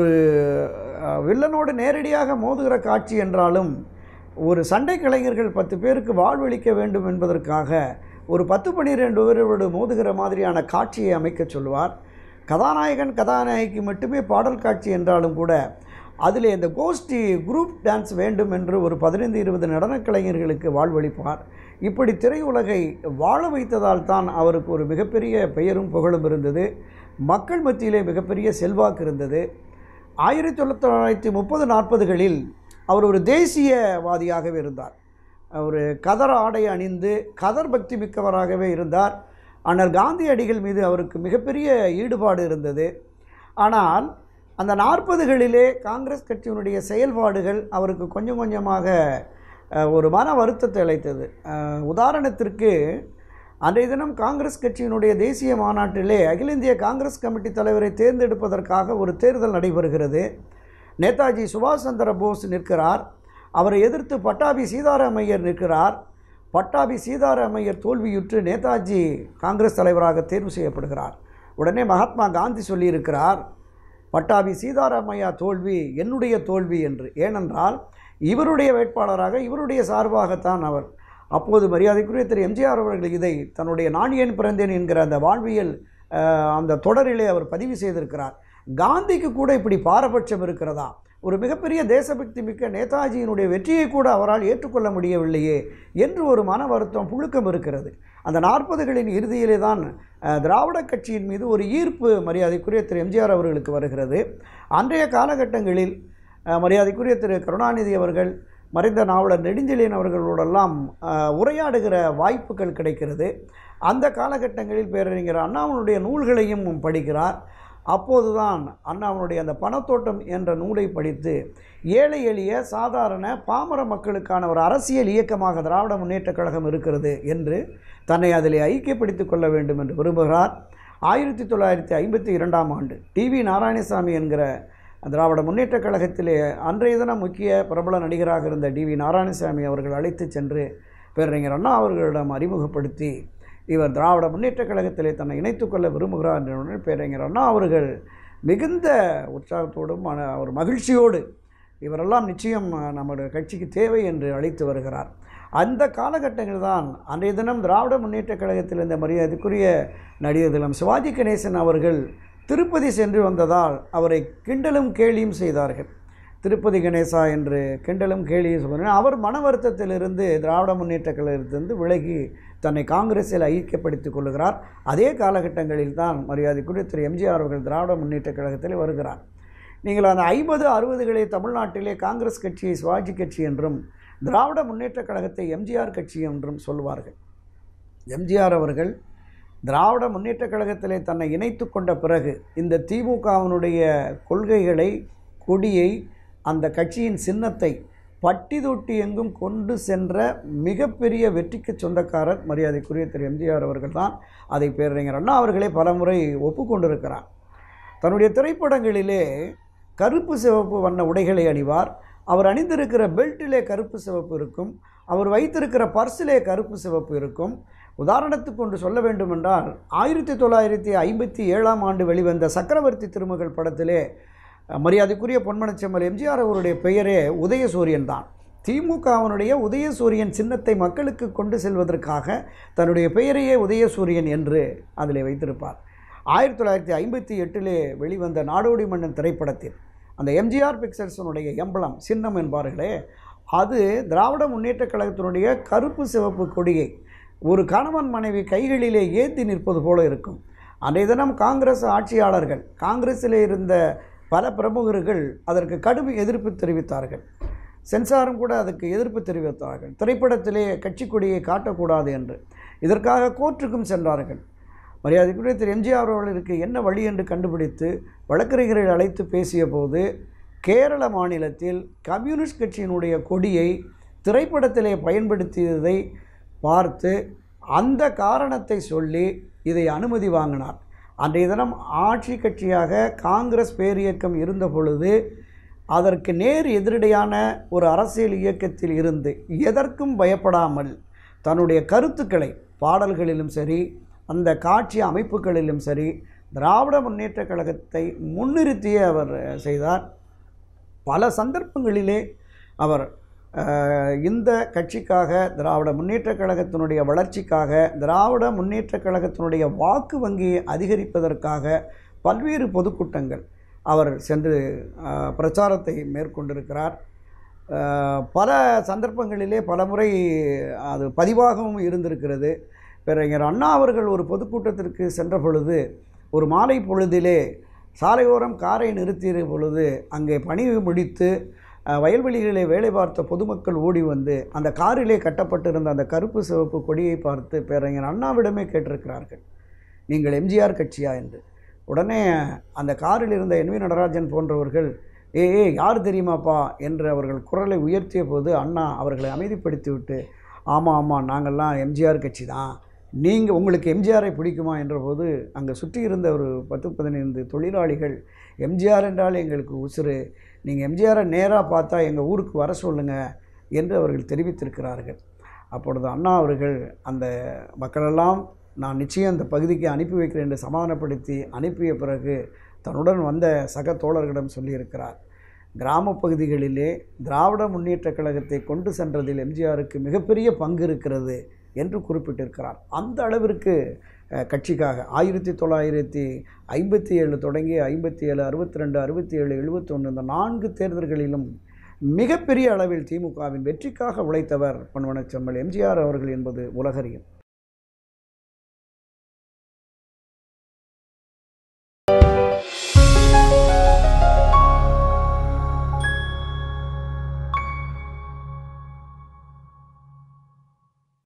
ஒரு அஹ், வில்லனோடு நேரடியாக மோதுகிற காட்சி என்றாலும் ஒரு சண்டை கலைஞர்கள் பத்து பேருக்கு வாழ்வளிக்க வேண்டும் என்பதற்காக ஒரு பத்து பன்னிரெண்டு பேரோடு மோதுகிற மாதிரியான காட்சியை அமைக்க சொல்வார் கதாநாயகன் கதாநாயகிக்கு மட்டுமே பாடல் காட்சி என்றாலும் கூட அதில் இந்த கோஷ்டி குரூப் டான்ஸ் வேண்டும் என்று ஒரு பதினைந்து இருபது நடனக் கலைஞர்களுக்கு வாழ்வளிப்பார் இப்படி திரையுலகை வாழ வைத்ததால் தான் அவருக்கு ஒரு மிகப்பெரிய பெயரும் புகழும் இருந்தது மக்கள் மத்தியிலே மிகப்பெரிய செல்வாக்கு இருந்தது ஆயிரத்தி தொள்ளாயிரத்தி முப்பது நாற்பதுகளில் அவர் ஒரு தேசியவாதியாகவே இருந்தார் ஒரு கதர் ஆடை அணிந்து கதர் பக்தி மிக்கவராகவே இருந்தார் அண்ணல் காந்தியடிகள் மீது அவருக்கு மிகப்பெரிய ஈடுபாடு இருந்தது ஆனால் அந்த நாற்பதுகளிலே காங்கிரஸ் கட்சியினுடைய செயல்பாடுகள் அவருக்கு கொஞ்சம் கொஞ்சமாக அஹ், ஒரு மன வருத்தத்தை அளித்தது அஹ், உதாரணத்திற்கு அன்றைய தினம் காங்கிரஸ் கட்சியினுடைய தேசிய மாநாட்டிலே அகில இந்திய காங்கிரஸ் கமிட்டி தலைவரை தேர்ந்தெடுப்பதற்காக ஒரு தேர்தல் நடைபெறுகிறது நேதாஜி சுபாஷ் சந்திர போஸ் நிற்கிறார் அவரை எதிர்த்து பட்டாபி சீதாராமையர் நிற்கிறார் பட்டாபி சீதாராமையர் தோல்வியுற்று நேதாஜி காங்கிரஸ் தலைவராக தேர்வு செய்யப்படுகிறார் உடனே மகாத்மா காந்தி சொல்லியிருக்கிறார் பட்டாபி சீதாராமையா தோல்வி என்னுடைய தோல்வி என்று ஏனென்றால் இவருடைய வேட்பாளராக இவருடைய சார்பாகத்தான் அவர் அப்போது மரியாதைக்குரிய திரு எம்ஜிஆர் அவர்கள் இதை தன்னுடைய நான் ஏன் பிறந்தேன் என்கிற அந்த வாழ்வியல் அஹ், அந்த தொடரிலே அவர் பதிவு செய்திருக்கிறார் காந்திக்கு கூட இப்படி பாரபட்சம் இருக்கிறதா ஒரு மிகப்பெரிய தேசபக்தி மிக்க நேதாஜியினுடைய வெற்றியை கூட அவரால் ஏற்றுக்கொள்ள முடியவில்லையே என்று ஒரு மன வருத்தம் புழுக்கம் இருக்கிறது அந்த நாற்பதுகளின் இறுதியிலே தான் அஹ், திராவிட கட்சியின் மீது ஒரு ஈர்ப்பு மரியாதைக்குரிய திரு எம்ஜிஆர் அவர்களுக்கு வருகிறது அன்றைய காலகட்டங்களில் அஹ், மரியாதைக்குரிய திரு கருணாநிதி அவர்கள் மறைந்த நாவலர் நெடுஞ்செழியன் அவர்களோடெல்லாம் அஹ், உரையாடுகிற வாய்ப்புகள் கிடைக்கிறது அந்த காலகட்டங்களில் பேரறிஞர் அண்ணாவினுடைய நூல்களையும் படிக்கிறார் அப்போதுதான் அண்ணாவினுடைய அந்த பணத்தோட்டம் என்ற நூலை படித்து ஏழை எளிய சாதாரண பாமர மக்களுக்கான ஒரு அரசியல் இயக்கமாக திராவிட முன்னேற்றக் கழகம் இருக்கிறது என்று தன்னை அதில் ஐக்கியப்படுத்திக் கொள்ள வேண்டும் என்று விரும்புகிறார் ஆயிரத்தி தொள்ளாயிரத்தி ஐம்பத்தி இரண்டாம் ஆண்டு டிவி நாராயணசாமி என்கிற திராவிட முன்னேற்றக் கழகத்திலே அன்றைய தினம் முக்கிய பிரபல நடிகராக இருந்த டிவி நாராயணசாமி அவர்கள் அழைத்து சென்று பேரறிஞர் அண்ணா அவர்களிடம் அறிமுகப்படுத்தி இவர் திராவிட முன்னேற்றக் கழகத்திலே தன்னை இணைத்துக் கொள்ள விரும்புகிறார் என்ற உடனே பேரறிஞர் அண்ணா அவர்கள் மிகுந்த உற்சாகத்தோடும் மன- ஒரு மகிழ்ச்சியோடு இவரெல்லாம் நிச்சயம் அஹ், நம்முடைய கட்சிக்கு தேவை என்று அழைத்து வருகிறார் அந்த காலகட்டங்கள் தான் அன்றைய தினம் திராவிட முன்னேற்றக் கழகத்தில் இருந்த மரியாதைக்குரிய நடிகர் திலம் சிவாஜி கணேசன் அவர்கள் திருப்பதி சென்று வந்ததால் அவரை கிண்டலும் கேலியும் செய்தார்கள் திருப்பதி கணேசா என்று கிண்டலும் கேலியும் சொன்னார் அவர் மன வருத்தத்திலிருந்து திராவிட முன்னேற்றக் கழகத்திலிருந்து விலகி தன்னை காங்கிரஸில் ஐக்கியப்படுத்திக் கொள்கிறார் அதே காலகட்டங்களில் தான் மரியாதைக்குரிய திரு எம்ஜிஆர் அவர்கள் திராவிட முன்னேற்றக் கழகத்தில் வருகிறார் நீங்கள் அந்த ஐம்பது அறுபதுகளே தமிழ்நாட்டிலே காங்கிரஸ் கட்சியை சிவாஜி கட்சி என்றும் திராவிட முன்னேற்றக் கழகத்தை எம்ஜிஆர் கட்சி என்றும் சொல்வார்கள் எம்ஜிஆர் அவர்கள் திராவிட முன்னேற்றக் கழகத்திலே தன்னை இணைத்து கொண்ட பிறகு இந்த திமுகவினுடைய கொள்கைகளை கொடியை அந்த கட்சியின் சின்னத்தை பட்டி தொட்டி எங்கும் கொண்டு சென்ற மிகப்பெரிய வெற்றிக்கு சொந்தக்காரர் மரியாதைக்குரிய திரு எம்ஜிஆர் அவர்கள் தான் அதை பேரறிஞர் அண்ணா அவர்களே பலமுறை ஒப்புக்கொண்டிருக்கிறார் தன்னுடைய திரைப்படங்களிலே கருப்பு சிவப்பு வண்ண உடைகளை அணிவார் அவர் அணிந்திருக்கிற பெல்ட்டிலே கருப்பு சிவப்பு இருக்கும் அவர் வைத்திருக்கிற பர்ஸிலே கருப்பு சிவப்பு இருக்கும் உதாரணத்துக்கு ஒன்று சொல்ல வேண்டுமென்றால் ஆயிரத்தி தொள்ளாயிரத்தி ஐம்பத்தி ஏழாம் ஆண்டு வெளிவந்த சக்கரவர்த்தி திருமகள் படத்திலே அஹ், மரியாதைக்குரிய பொன்மனச்செம்மல் எம்ஜிஆர் அவருடைய பெயரே உதயசூரியன் தான் திமுகவினுடைய உதயசூரியன் சின்னத்தை மக்களுக்கு கொண்டு செல்வதற்காக தன்னுடைய பெயரையே உதயசூரியன் என்று அதிலே வைத்திருப்பார் ஆயிரத்தி தொள்ளாயிரத்தி ஐம்பத்தி எட்டிலே வெளிவந்த நாடோடி மன்னன் திரைப்படத்தில் அந்த எம்ஜிஆர் பிக்சர்ஸனுடைய எம்பளம் சின்னம் என்பார்களே அது திராவிட முன்னேற்றக் கழகத்தினுடைய கருப்பு சிவப்பு கொடியை ஒரு கணவன் மனைவி கைகளிலே ஏந்தி நிற்பது போல இருக்கும் அன்றைய தினம் காங்கிரஸ் ஆட்சியாளர்கள் காங்கிரஸிலே இருந்த பல பிரமுகர்கள் அதற்கு கடும் எதிர்ப்பு தெரிவித்தார்கள் சென்சாரும் கூட அதுக்கு எதிர்ப்பு தெரிவித்தார்கள் திரைப்படத்திலே கட்சி கொடியை காட்டக்கூடாது என்று இதற்காக கோர்ட்டுக்கும் சென்றார்கள் மரியாதைக்குரிய திரு எம்ஜிஆர் அவர்களுக்கு என்ன வழி என்று கண்டுபிடித்து வழக்கறிஞரை அழைத்து பேசிய போது கேரள மாநிலத்தில் கம்யூனிஸ்ட் கட்சியினுடைய கொடியை திரைப்படத்திலே பயன்படுத்தியதை பார்த்து அந்த காரணத்தை சொல்லி இதை அனுமதி வாங்கினார் அன்றைய தினம் ஆட்சி கட்சியாக காங்கிரஸ் பேரியக்கம் இருந்த பொழுது அதற்கு நேர் எதிரடையான ஒரு அரசியல் இயக்கத்தில் இருந்து எதற்கும் பயப்படாமல் தன்னுடைய கருத்துக்களை பாடல்களிலும் சரி அந்த காட்சி அமைப்புகளிலும் சரி திராவிட முன்னேற்றக் கழகத்தை முன்னிறுத்தியே அவர் செய்தார் பல சந்தர்ப்பங்களிலே அவர் அஹ், இந்த கட்சிக்காக திராவிட முன்னேற்றக் கழகத்தினுடைய வளர்ச்சிக்காக திராவிட முன்னேற்றக் கழகத்தினுடைய வாக்கு வங்கியை அதிகரிப்பதற்காக பல்வேறு பொதுக்கூட்டங்கள் அவர் சென்று அஹ், பிரச்சாரத்தை மேற்கொண்டிருக்கிறார் அஹ், பல சந்தர்ப்பங்களிலே பலமுறை அது பதிவாகவும் இருந்திருக்கிறது பேரறிஞர் அண்ணா அவர்கள் ஒரு பொதுக்கூட்டத்திற்கு சென்ற பொழுது ஒரு மாலை பொழுதிலே சாலையோரம் காரை நிறுத்திய பொழுது அங்கே பணி முடித்து அஹ், வயல்வெளிகளிலே வேலை பார்த்த பொதுமக்கள் ஓடி வந்து அந்த காரிலே கட்டப்பட்டிருந்த அந்த கருப்பு சிவப்பு கொடியை பார்த்து பேரறிஞர் அண்ணாவிடமே கேட்டிருக்கிறார்கள் நீங்கள் எம்ஜிஆர் கட்சியா என்று உடனே அந்த காரில் இருந்த என் வி நடராஜன் போன்றவர்கள் ஏ ஏ யார் தெரியுமாப்பா என்று அவர்கள் குரலை உயர்த்திய போது அண்ணா அவர்களை அமைதிப்படுத்திவிட்டு ஆமாம் ஆமாம் நாங்கள்லாம் எம்ஜிஆர் கட்சி தான் நீங்கள் உங்களுக்கு எம்ஜிஆரை பிடிக்குமா என்றபோது அங்கே சுற்றி இருந்த ஒரு பத்து பதினைந்து தொழிலாளிகள் எம்ஜிஆர் என்றால் எங்களுக்கு உசுறு நீங்கள் எம்ஜிஆரை நேராக பார்த்தா எங்கள் ஊருக்கு வர சொல்லுங்கள் என்று அவர்கள் தெரிவித்திருக்கிறார்கள் அப்பொழுது அண்ணா அவர்கள் அந்த மக்களெல்லாம் நான் நிச்சயம் அந்த பகுதிக்கு அனுப்பி வைக்கிறேன் என்று சமாதானப்படுத்தி அனுப்பிய பிறகு தன்னுடன் வந்த சக தோழர்களிடம் சொல்லியிருக்கிறார் கிராம பகுதிகளிலே திராவிட முன்னேற்றக் கழகத்தை கொண்டு சென்றதில் எம்ஜிஆருக்கு மிகப்பெரிய பங்கு இருக்கிறது என்று குறிப்பிட்டிருக்கிறார் அந்த அளவிற்கு அஹ், கட்சிக்காக ஆயிரத்தி தொள்ளாயிரத்தி ஐம்பத்தி ஏழு தொடங்கி ஐம்பத்தி ஏழு அறுபத்தி ரெண்டு அறுபத்தி ஏழு எழுபத்தொன்று இந்த நான்கு தேர்தல்களிலும் மிகப்பெரிய அளவில் திமுகவின் வெற்றிக்காக உழைத்தவர் பொன்வனச்செம்மல் எம்ஜிஆர் அவர்கள் என்பது உலகறியும்